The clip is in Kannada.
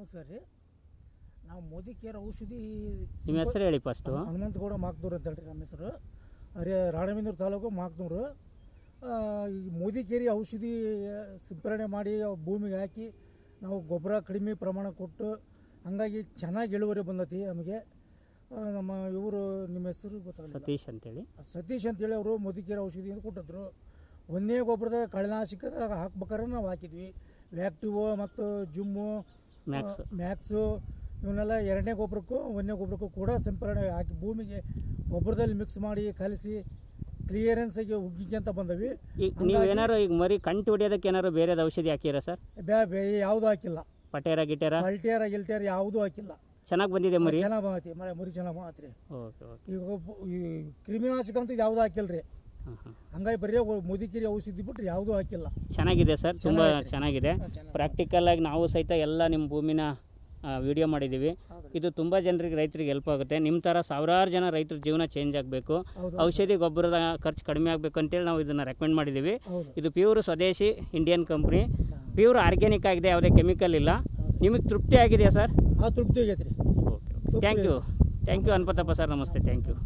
ನಮಸ್ಕಾರ ರೀ ನಾವು ಮೋದಿ ಕೇರ್ ಔಷಧಿ ನಿಮ್ಮ ಹೆಸರು ಹೇಳಿ ಫಸ್ಟು ಹನುಮಂತಗೌಡ ಮಾಕ್ನೂರು ಅಂತ ಹೇಳ್ರಿ ನಮ್ಮ ಹೆಸರು ಅರೆ ರಾಣಬೇಂದೂರು ತಾಲೂಕು ಮಾಕ್ನೂರು ಆ, ಈ ಮೋದಿ ಕೇರಿ ಔಷಧಿ ಸಿಂಪರಣೆ ಮಾಡಿ ಅವು ಭೂಮಿಗೆ ಹಾಕಿ ನಾವು ಗೊಬ್ಬರ ಕಡಿಮೆ ಪ್ರಮಾಣ ಕೊಟ್ಟು ಹಂಗಾಗಿ ಚೆನ್ನಾಗಿ ಇಳುವರಿ ಬಂದತಿ ನಮಗೆ ಆ, ನಮ್ಮ ಇವರು ನಿಮ್ಮ ಹೆಸರು ಗೊತ್ತಾಗಲ್ಲ ಸತೀಶ್ ಅಂತೇಳಿ ಸತೀಶ್ ಅಂತೇಳಿ ಅವರು ಮೋದಿಕೇರಿ ಔಷಧಿ ಅಂತ ಕೊಟ್ಟಿದ್ರು ಒಂದೇ ಗೊಬ್ಬರದ ಕಳೆನಾಶಕ ಹಾಕ್ಬೇಕಾದ್ರೆ ನಾವು ಹಾಕಿದ್ವಿ ವ್ಯಾಕ್ಟಿವೋ ಮತ್ತು ಜುಮ್ಮು ಮ್ಯಾಕ್ಸ್ ಮ್ಯಾಕ್ಸು ಇವನ್ನೆಲ್ಲ ಎರಡನೇ ಗೊಬ್ಬರಕ್ಕೂ ಒಂದನೇ ಗೊಬ್ಬರಕ್ಕೂ ಕೂಡ ಸಿಂಪರಣೆ ಹಾಕಿ ಭೂಮಿಗೆ ಗೊಬ್ಬರದಲ್ಲಿ ಮಿಕ್ಸ್ ಮಾಡಿ ಕಲಿಸಿ ಕ್ಲಿಯರೆನ್ಸಿಗೆ ಉಗ್ಗಿಗೆ ಅಂತ ಬಂದವಿ ಈಗ ನೀವು ಏನಾರು ಈಗ ಮರಿ ಕಂಟು ಹೊಡಿಯೋದಕ್ಕೆ ಏನಾರು ಬೇರೆದು ಔಷಧಿ ಹಾಕಿರಾ ಸರ್ ಬ್ಯಾ ಬೇ ಯಾವುದೂ ಹಾಕಿಲ್ಲ ಪಟೇರ ಗಿಟೇರ ಪಲ್ಟಿಯರ ಗಿಲ್ಟಿಯರ ಯಾವುದೂ ಹಾಕಿಲ್ಲ ಚೆನ್ನಾಗಿ ಬಂದಿದೆ ಮರಿ ಚೆನ್ನಾಗಿ ಬಂದತಿ ಮರಿ ಮುರಿ ಚೆನ್ನಾಗಿ ಬಂದತ್ರಿ ಓಕೆ ಓಕೆ ಈಗ ಒಬ್ಬ- ಈ ಕ್ರಿಮಿನಾಶಕ ಅಂತ ಯಾವುದೂ ಹಾಕಿಲ್ಲ ರೀ ಹಾಂ ಹಾಂ ಹಂಗಾಗಿ ಬರೀ ಮುದಿಕಿರಿ ಔಷಧಿ ಬಿಟ್ರೆ ಯಾವುದೂ ಹಾಕಿಲ್ಲ ಚೆನ್ನಾಗಿದೆ ಸರ್ ತುಂಬ ಚೆನ್ನಾಗೈತೆ. ಚೆನ್ನಾಗಿದೆ ಚೆನ್ನಾಗಿ ಪ್ರಾಕ್ಟಿಕಲ್ ಆಗಿ ನಾವು ಸಹಿತ ಎಲ್ಲ ನಿಮ್ಮ ಭೂಮಿನ ವಿಡಿಯೋ ಮಾಡಿದ್ದೀವಿ ಹೌದು. ಇದು ತುಂಬ ಜನರಿಗೆ ರೈತರಿಗೆ ಹೆಲ್ಪ್ ಆಗುತ್ತೆ ನಿಮ್ಮ ಥರ ಸಾವಿರಾರು ಜನ ರೈತರ ಜೀವನ ಚೇಂಜ್ ಆಗಬೇಕು ಹೌದು ಔಷಧಿ ಗೊಬ್ಬರದ ಖರ್ಚು ಕಡಿಮೆ ಆಗಬೇಕು ಅಂತೇಳಿ ನಾವು ಇದನ್ನು ರೆಕಮೆಂಡ್ ಮಾಡಿದ್ದೀವಿ ಹೌದು ಇದು ಪ್ಯೂರ್ ಸ್ವದೇಶಿ ಇಂಡಿಯನ್ ಕಂಪ್ನಿ ಪ್ಯೂರ್ ಆರ್ಗ್ಯಾನಿಕ್ ಆಗಿದೆ ಯಾವುದೇ ಕೆಮಿಕಲ್ ಇಲ್ಲ ನಿಮಗೆ ತೃಪ್ತಿ ಆಗಿದೆಯಾ ಸರ್ ಆ ತೃಪ್ತಿ ಆಗೈತೆ ರೀ okay okay thank you thank you ಅನ್ಪತಪ್ಪ ಸರ್ ನಮಸ್ತೆ ಥ್ಯಾಂಕ್ ಯು